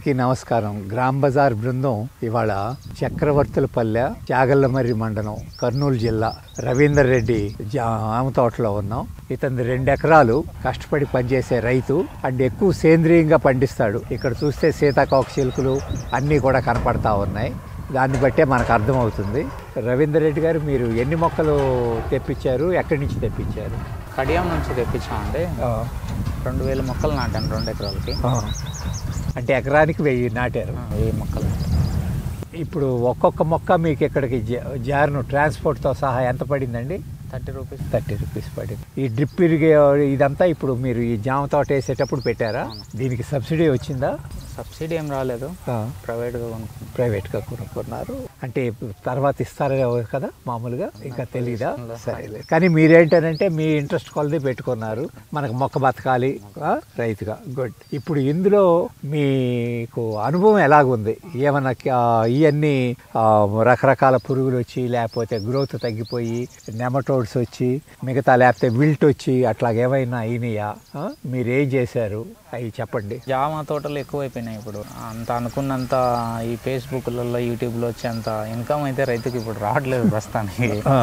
అందరికీ నమస్కారం గ్రామ్ బజార్ బృందం ఇవాళ చక్రవర్తులపల్లె జాగల్లమర్రి మండలం కర్నూలు జిల్లా రవీందర్ రెడ్డి జామ తోటలో ఉన్నాం ఇతని రెండు ఎకరాలు కష్టపడి పనిచేసే రైతు అండ్ ఎక్కువ సేంద్రియంగా పండిస్తాడు ఇక్కడ చూస్తే సీతాకోక చిలుకలు అన్నీ కూడా కనపడతా ఉన్నాయి దాన్ని బట్టే మనకు అర్థమవుతుంది రవీందర్ రెడ్డి గారు మీరు ఎన్ని మొక్కలు తెప్పించారు ఎక్కడి నుంచి తెప్పించారు కడియం నుంచి తెప్పించామండి రెండు వేల మొక్కలు నాటాను రెండు ఎకరాలకి ఆ. అంటే ఎకరానికి వెయ్యి నాటారు ఆ, వెయ్యి మొక్కలు ఇప్పుడు ఒక్కొక్క మొక్క మీకు ఇక్కడికి జా- జారును ట్రాన్స్పోర్ట్తో సహా ఎంత పడిందండి థర్టీ రూపీస్ థర్టీ రూపీస్ పడింది ఈ డ్రిప్ ఇరిగే ఇదంతా ఇప్పుడు మీరు ఈ జామ తోట వేసేటప్పుడు పెట్టారా దీనికి సబ్సిడీ వచ్చిందా సబ్సిడీ ఏం రాలేదు ఆ, ప్రైవేట్గా కొనుక్కున్నాం ప్రైవేట్గా కొనుక్కున్నారు అంటే ఇప్పుడు తర్వాత ఇస్తారా కదా మామూలుగా ఇంకా తెలీదా సరే కానీ మీరేంటనంటే మీ ఇంట్రెస్ట్ కొలది పెట్టుకున్నారు మనకు మొక్క బతకాలి ఆ, రైతుగా గుడ్ ఇప్పుడు ఇందులో మీకు అనుభవం ఎలాగుంది ఏమన్నా ఇవన్నీ రకరకాల పురుగులు వచ్చి లేకపోతే గ్రోత్ తగ్గిపోయి నెమటోడ్స్ వచ్చి మిగతా లేకపోతే విల్ట్ వచ్చి అట్లాగేమైనా అయినాయా ఆ? మీరేం చేశారు అవి చెప్పండి జామ తోటలు ఎక్కువైపోయినాయి ఇప్పుడు అంత అనుకున్నంత ఈ ఫేస్బుక్లలో యూట్యూబ్లో వచ్చేంత ఇన్కమ్ అయితే రైతుకి ఇప్పుడు రావట్లేదు ప్రస్తుతానికి ఆ.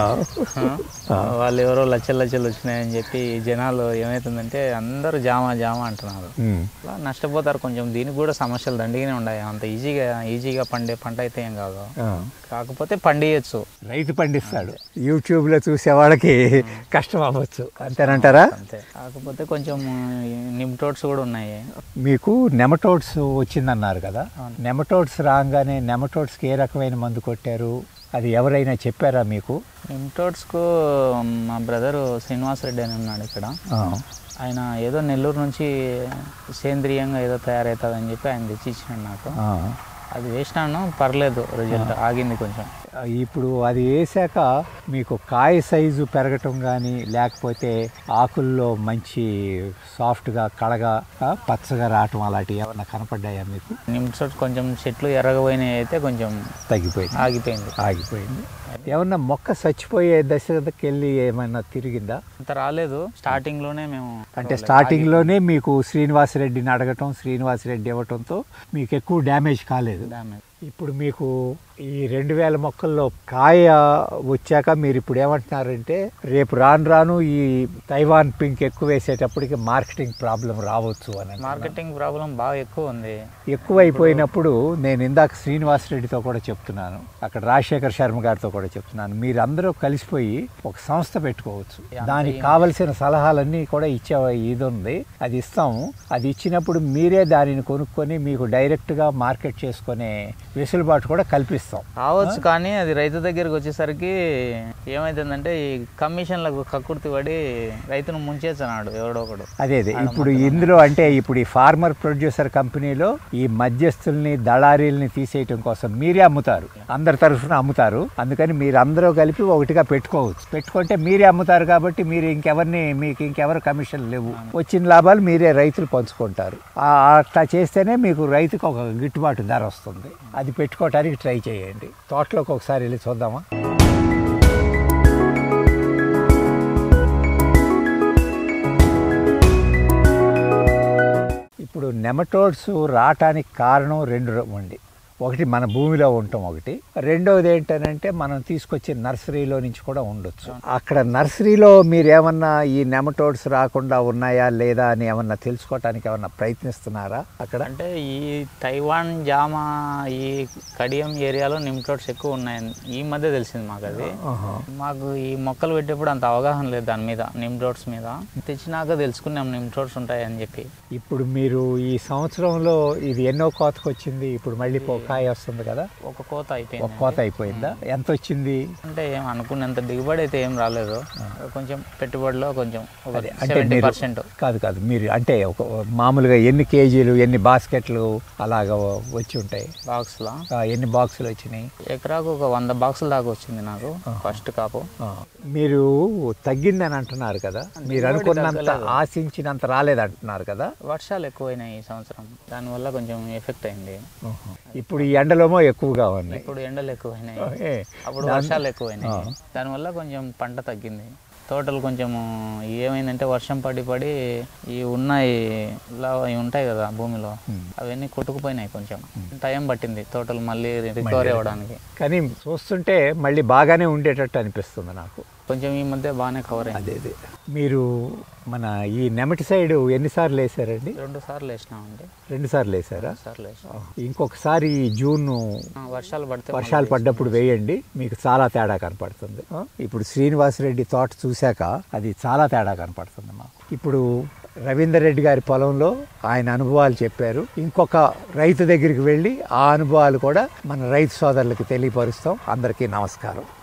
ఆ, వాళ్ళు ఎవరో లచ్చలు లచ్చలు వచ్చినాయని చెప్పి జనాలు ఏమవుతుందంటే అందరూ జామ జామ అంటున్నారు ఉమ్. అలా నష్టపోతారు కొంచెం దీనికి కూడా సమస్యలు దండిగానే ఉన్నాయి అంత ఈజీగా ఈజీగా పండే పంట అయితే ఏం కాదు ఆ. కాకపోతే పండియచ్చు రైతు పండిస్తాడు యూట్యూబ్ లో చూసే వాళ్ళకి కష్టం అవ్వచ్చు అంతేనంటారా అంతే కాకపోతే కొంచెం నిమ్టోట్స్ కూడా ఉన్నాయి మీకు నెమటోడ్స్ వచ్చిందన్నారు కదా నెమటోడ్స్ రాగానే నెమటోడ్స్కి ఏ రకమైన మందు కొట్టారు అది ఎవరైనా చెప్పారా మీకు నిమ్టోట్స్కు మా బ్రదరు శ్రీనివాస్ రెడ్డి అని ఉన్నాడు ఇక్కడ ఆ. ఆయన ఏదో నెల్లూరు నుంచి సేంద్రియంగా ఏదో తయారవుతుందని చెప్పి ఆయన తెచ్చి ఇచ్చినాడు నాకు ఆ. అది వేసినాను పర్లేదు రిజల్ట్ ఆగింది కొంచెం ఇప్పుడు అది వేసాక మీకు కాయ సైజు పెరగటం కానీ లేకపోతే ఆకుల్లో మంచి సాఫ్ట్గా కళగా ఆ, పచ్చగా రావటం అలాంటివి ఏమన్నా కనపడ్డాయా మీకు నిమ్టోట్స్ కొంచెం చెట్లు ఎర్రగపోయినాయి అయితే కొంచెం తగ్గిపోయింది ఆగిపోయింది ఆగిపోయింది ఏమన్నా మొక్క చచ్చిపోయే దశకి వెళ్ళి ఏమైనా తిరిగిందా అంత రాలేదు స్టార్టింగ్ లోనే మేము అంటే స్టార్టింగ్ లోనే మీకు శ్రీనివాసరెడ్డిని అడగటం శ్రీనివాసరెడ్డి ఇవ్వటంతో మీకు ఎక్కువ డ్యామేజ్ కాలేదు డ్యామేజ్ ఇప్పుడు మీకు ఈ రెండు వేల మొక్కల్లో కాయ వచ్చాక మీరు ఇప్పుడు ఏమంటున్నారంటే రేపు రాను రాను ఈ తైవాన్ పింక్ ఎక్కువ వేసేటప్పటికి మార్కెటింగ్ ప్రాబ్లం రావచ్చు అని అంటున్నారు. మార్కెటింగ్ ప్రాబ్లం బాగా ఎక్కువ ఉంది ఎక్కువ అయిపోయినప్పుడు నేను ఇందాక శ్రీనివాసరెడ్డితో కూడా చెప్తున్నాను అక్కడ రాజశేఖర్ శర్మ గారితో కూడా చెప్తున్నాను మీరందరూ కలిసిపోయి ఒక సంస్థ పెట్టుకోవచ్చు దానికి కావలసిన సలహాలన్నీ కూడా ఇచ్చే ఇది ఉంది అది ఇస్తాము అది ఇచ్చినప్పుడు మీరే దానిని కొనుక్కొని మీకు డైరెక్ట్గా మార్కెట్ చేసుకునే వెసులుబాటు కూడా కల్పిస్తాం కావచ్చు కానీ అది రైతు దగ్గరికి వచ్చేసరికి ఏమైతుందంటే ఈ కమిషన్లకు కక్కుర్తి పడి రైతును ముంచేస్తున్నాడు ఎవడో ఒకడు అదే అదే ఇప్పుడు ఇందులో అంటే ఇప్పుడు ఈ ఫార్మర్ ప్రొడ్యూసర్ కంపెనీలో ఈ మధ్యస్థుల్ని దళారీల్ని తీసేయటం కోసం మీరే అమ్ముతారు అందరి తరఫున అమ్ముతారు అందుకని మీరు అందరూ కలిపి ఒకటిగా పెట్టుకోవచ్చు పెట్టుకుంటే మీరే అమ్ముతారు కాబట్టి మీరు ఇంకెవరిని మీకు ఇంకెవరు కమిషన్ లేవు వచ్చిన లాభాలు మీరే రైతులు పంచుకుంటారు ఆ- అట్లా చేస్తేనే మీకు రైతుకు ఒక గిట్టుబాటు ధర వస్తుంది అది పెట్టుకోవడానికి ట్రై చేయండి తోటలోకి ఒకసారి వెళ్ళి చూద్దామా ఇప్పుడు నెమటోడ్స్ రావటానికి కారణం రెండు ర- ఉండి ఒకటి మన భూమిలో ఉండటం ఒకటి రెండవది ఏంటనంటే మనం తీసుకొచ్చే నర్సరీలో నుంచి కూడా ఉండొచ్చు అక్కడ నర్సరీలో మీరు ఏమన్నా ఈ నెమటోడ్స్ రాకుండా ఉన్నాయా లేదా అని ఏమన్నా తెలుసుకోవటానికి ఏమన్నా ప్రయత్నిస్తున్నారా అక్కడ అంటే ఈ తైవాన్ జామ ఈ కడియం ఏరియాలో నిమ్టోట్స్ ఎక్కువ ఉన్నాయని ఈ మధ్య తెలిసింది మాకు అది ఆహా. మాకు ఈ మొక్కలు పెట్టేప్పుడు అంత అవగాహన లేదు దాని మీద నిమ్టోట్స్ మీద తెచ్చినాక తెలుసుకున్నాం నిమ్టోట్స్ ఉంటాయని చెప్పి ఇప్పుడు మీరు ఈ సంవత్సరంలో ఇది ఎన్నో కోతకు వచ్చింది ఇప్పుడు మళ్ళీ పో- కాయ వస్తుంది కదా ఒక కోత ఒక అయిపోయింది కోత అయిపోయిందా ఎంత వచ్చింది అంటే ఏం అనుకున్నంత దిగుబడి అయితే ఏం రాలేదు కొంచెం పెట్టుబడిలో కొంచెం ఒక అదే అంటే సెవెంటీ మీరు పర్సెంట్ కాదు కాదు మీరు అంటే ఒక మామూలుగా ఎన్ని కేజీలు ఎన్ని బాస్కెట్లు అలాగా వచ్చి ఉంటాయి బాక్స్లో ఆ, ఎన్ని బాక్సులు వచ్చినాయి ఎకరాకు ఒక వంద బాక్సుల దాకా వచ్చింది నాకు ఫస్ట్ కాపు ఆ, మీరు తగ్గిందని అంటున్నారు కదా మీరు అనుకున్నంత ఆశించినంత రాలేదంటున్నారు కదా వర్షాలు ఎక్కువైనాయి ఈ సంవత్సరం దానివల్ల కొంచెం ఎఫెక్ట్ అయింది ఆహా. ఇప్పుడు ఈ ఎండలోమో ఎక్కువగా ఉన్నాయి ఇప్పుడు ఎండలు ఎక్కువైనాయి ఓకే. అప్పుడు వర్షాలు ఎక్కువైనాయి దానివల్ల కొంచెం పంట తగ్గింది తోటలు కొంచెం ఏమైందంటే వర్షం పడి పడి ఈ ఉన్నాయి లావా ఇవి ఉంటాయి కదా భూమిలో అవన్నీ కొట్టుకుపోయినాయి కొంచెం టైం పట్టింది తోటలు మళ్ళీ రికవరీ అవ్వడానికి కానీ చూస్తుంటే మళ్ళీ బాగానే ఉండేటట్టు అనిపిస్తుంది నాకు కొంచెం ఈ మధ్య బాగానే కవర్ అయింది అదే అదే మీరు మన ఈ నెమటి సైడ్ ఎన్నిసార్లు వేసారండి రెండు సార్లు వేసినామండి రెండు సార్లు వేసారా సార్లు వేసినాం ఆ, ఇంకొకసారి ఈ జూన్ ఆ, వర్షాలు పడితే వర్షాలు పడ్డప్పుడు వేయండి మీకు చాలా తేడా కనపడుతుంది ఆ, ఇప్పుడు శ్రీనివాసరెడ్డి తోట చూశాక అది చాలా తేడా కనపడుతుంది మాకు ఇప్పుడు రవీందర్ రెడ్డి గారి పొలంలో ఆయన అనుభవాలు చెప్పారు ఇంకొక రైతు దగ్గరికి వెళ్ళి ఆ అనుభవాలు కూడా మన రైతు సోదరులకి తెలియపరుస్తాం అందరికీ నమస్కారం